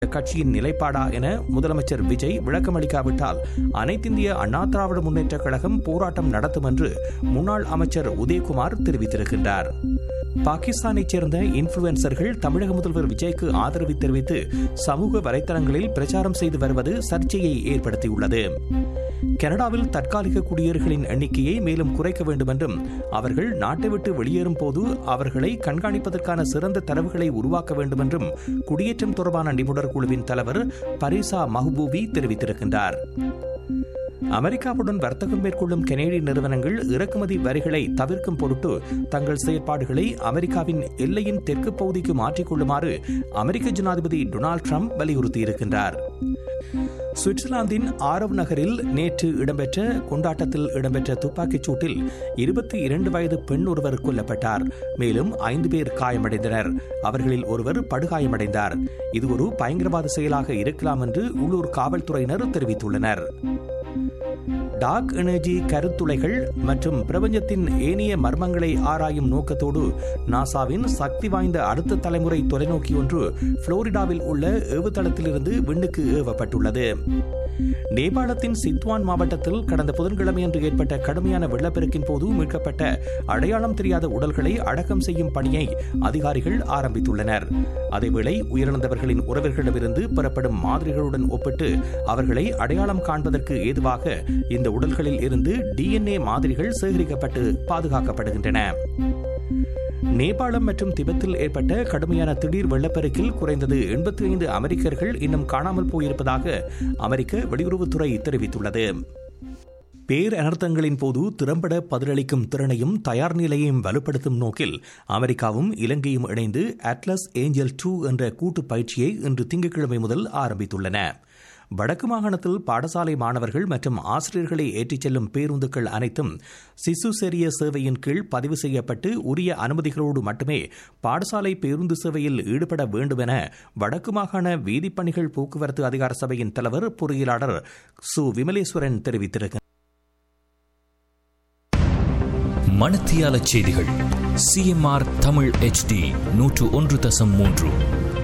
கட்சியின் நிலைப்பாடா என முதலமைச்சர் விஜய் விளக்கமளிக்காவிட்டால் அனைத்திந்திய அண்ணா திராவிட முன்னேற்றக் கழகம் போராட்டம் நடத்தும் என்று முன்னாள் அமைச்சர் உதயகுமார் தெரிவித்திருக்கின்றார் பாகிஸ்தானைச் சேர்ந்த இன்ஃபுளுன்சர்கள் தமிழக முதல்வர் விஜய்க்கு ஆதரவு தெரிவித்து சமூக வலைதளங்களில் பிரச்சாரம் செய்து வருவது சர்ச்சையை ஏற்படுத்தியுள்ளது கனடாவில் தற்காலிக குடியேறுகளின் எண்ணிக்கையை மேலும் குறைக்க வேண்டும் என்றும் அவர்கள் நாட்டை விட்டு வெளியேறும் போது அவர்களை கண்காணிப்பதற்கான சிறந்த தரவுகளை உருவாக்க வேண்டும் என்றும் குடியேற்றம் தொடர்பான நிபுணர் குழுவின் தலைவர் பரிசா மஹ்பூபி தெரிவித்திருக்கின்றார் அமெரிக்காவுடன் வர்த்தகம் மேற்கொள்ளும் கனேடிய நிறுவனங்கள் இறக்குமதி வரிகளை தவிர்க்கும் பொருட்டு தங்கள் செயற்பாடுகளை அமெரிக்காவின் எல்லையின் தெற்கு பகுதிக்கு மாற்றிக்கொள்ளுமாறு அமெரிக்க ஜனாதிபதி டொனால்டு ட்ரம்ப் வலியுறுத்தியிருக்கின்றார் சுவிட்சர்லாந்தின் ஆரவ் நகரில் நேற்று இடம்பெற்ற கொண்டாட்டத்தில் இடம்பெற்ற துப்பாக்கிச் சூட்டில் இருபத்தி இரண்டு வயது பெண் ஒருவர் கொல்லப்பட்டார் மேலும் ஐந்து பேர் காயமடைந்தனர் அவர்களில் ஒருவர் படுகாயமடைந்தார் இது ஒரு பயங்கரவாத செயலாக இருக்கலாம் என்று உள்ளூர் காவல்துறையினர் தெரிவித்துள்ளனர் டார்க் எனர்ஜி கருத்துளைகள் மற்றும் பிரபஞ்சத்தின் ஏனைய மர்மங்களை ஆராயும் நோக்கத்தோடு நாசாவின் சக்தி வாய்ந்த அடுத்த தலைமுறை தொலைநோக்கி ஒன்று புளோரிடாவில் உள்ள ஏவுதளத்திலிருந்து விண்ணுக்கு ஏவப்பட்டுள்ளது நேபாளத்தின் சித்வான் மாவட்டத்தில் கடந்த புதன்கிழமையன்று ஏற்பட்ட கடுமையான வெள்ளப்பெருக்கின் போது மீட்கப்பட்ட அடையாளம் தெரியாத உடல்களை அடக்கம் செய்யும் பணியை அதிகாரிகள் ஆரம்பித்துள்ளனர் அதேவேளை உயிரிழந்தவர்களின் உறவினர்களிடமிருந்து பெறப்படும் மாதிரிகளுடன் ஒப்பிட்டு அவர்களை அடையாளம் காண்பதற்கு ஏதுவாக இந்த உடல்களில் இருந்து டிஎன்ஏ மாதிரிகள் சேகரிக்கப்பட்டு பாதுகாக்கப்படுகின்றன நேபாளம் மற்றும் திபெத்தில் ஏற்பட்ட கடுமையான திடீர் வெள்ளப்பெருக்கில் குறைந்தது எண்பத்தி ஐந்து அமெரிக்கர்கள் இன்னும் காணாமல் போயிருப்பதாக அமெரிக்க வெளியுறவுத்துறை தெரிவித்துள்ளது பேர் அனர்த்தங்களின் போது திறம்பட பதிலளிக்கும் திறனையும் தயார் நிலையையும் வலுப்படுத்தும் நோக்கில் அமெரிக்காவும் இலங்கையும் இணைந்து அட்லஸ் ஏஞ்சல் டூ என்ற கூட்டு பயிற்சியை இன்று திங்கட்கிழமை முதல் ஆரம்பித்துள்ளன வடக்கு மாகாணத்தில் பாடசாலை மாணவர்கள் மற்றும் ஆசிரியர்களை ஏற்றிச் செல்லும் பேருந்துகள் அனைத்தும் சிசு செரிய சேவையின் கீழ் பதிவு செய்யப்பட்டு உரிய அனுமதிகளோடு மட்டுமே பாடசாலை பேருந்து சேவையில் ஈடுபட வேண்டும் என வடக்கு மாகாண வீதிப்பணிகள் போக்குவரத்து அதிகார சபையின் தலைவர் பொறியியலாளர் சு விமலேஸ்வரன் தெரிவித்திருக்கிறார் மணத்தியால செய்திகள் சிஎம்ஆர் தமிழ் எச்டி நூற்று ஒன்று தசம் மூன்று